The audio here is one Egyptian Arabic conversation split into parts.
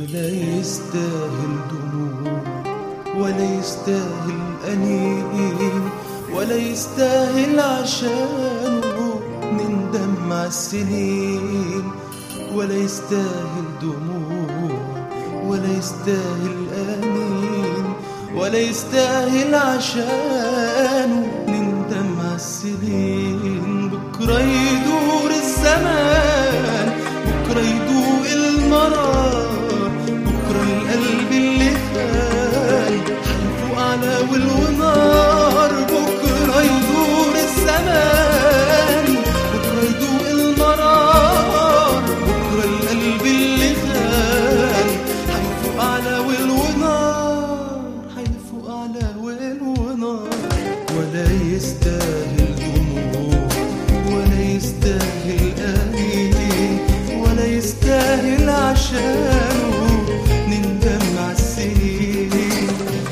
ولا يستاهل دموع ولا يستاهل أنين ولا يستاهل عشانه نندم على السنين ولا يستاهل دموع ولا يستاهل أنين ولا يستاهل عشانه نندم على السنين بكرة يدور الزمان بكرة يدوق المرار بكرة القلب اللي خان حيفوق على والونار بكرة يدور الزمان بكرة يدوق المرار بكرة القلب اللي خان حيفوق على والونار حيفوق على والونار ولا يستاهل دموع ولا يستاهل أنين ولا يستاهل عشانه نندم على السنين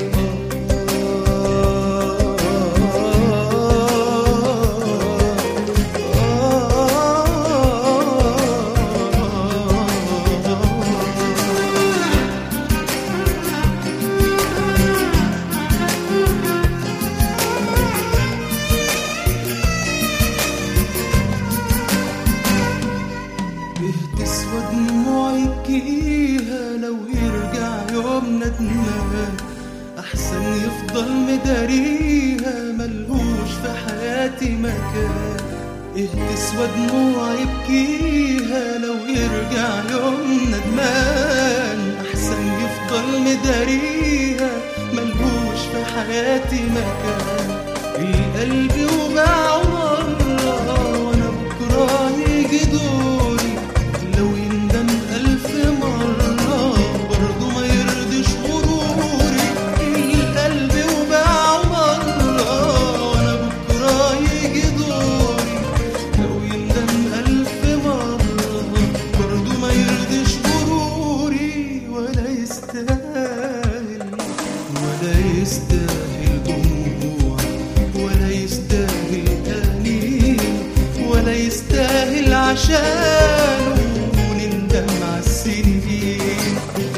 ليه تسوى دموعي يبكيها لو يرجع يوم ندمان احسن يفضل مداريها ملهوش في حياتي مكان ايه تسوى دموعي يبكيها لو يرجع يوم ندمان احسن يفضل مداريها ملهوش في حياتي مكان القلب وجعه مرة وانا بكره يجي دوري لو يندم ألف مرة برضه ما يرضيش غروري القلب وجعه مرة وانا بكره يجي دوري لو يندم ألف مرة برضه ما يرضيش غروري ولا يستاهل ولا يستاهل دموع ولا يستاهل أنين ولا يستاهل عشانه نندم على السنين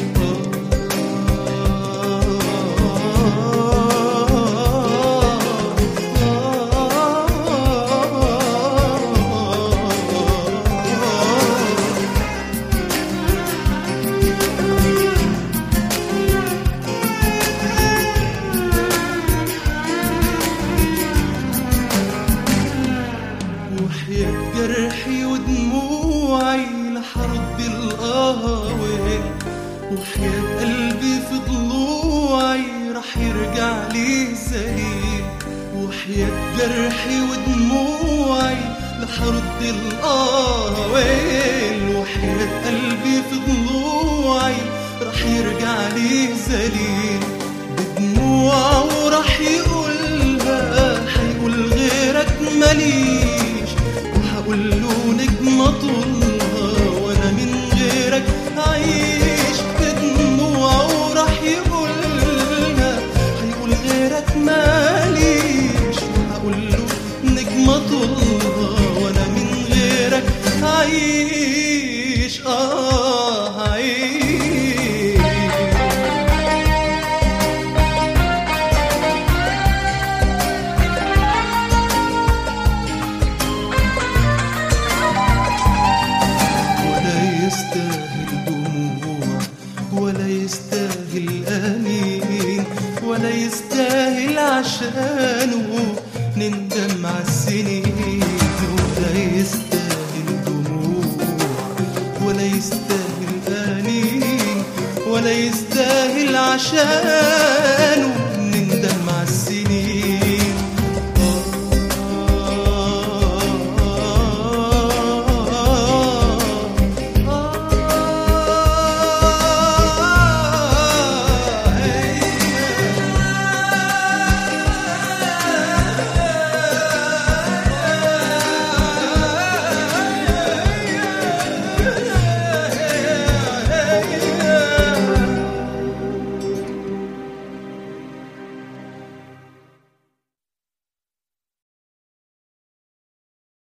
وحياة جرحي ودموعي لحرد القهوة وحياة قلبي في ضلوعي رح يرجع لي سليم وحياة جرحي ودموعي لحرد القهوة وحياة قلبي في ضلوعي رح يرجع لي سليم بدموعه رح يقولها حيقول غيرك ماليش وهقول له نجمة طولها وانا من غيرك عايش بدموعه راح يقولها هيقول غيرك ماليش وهقول له نجمة طولها وانا من غيرك عايش اه عايش ولا يستاهل دموع ولا يستاهل أنين ولا يستاهل عشانه نندم على السنين ولا يستاهل دموع ولا يستاهل أنين ولا يستاهل عشانه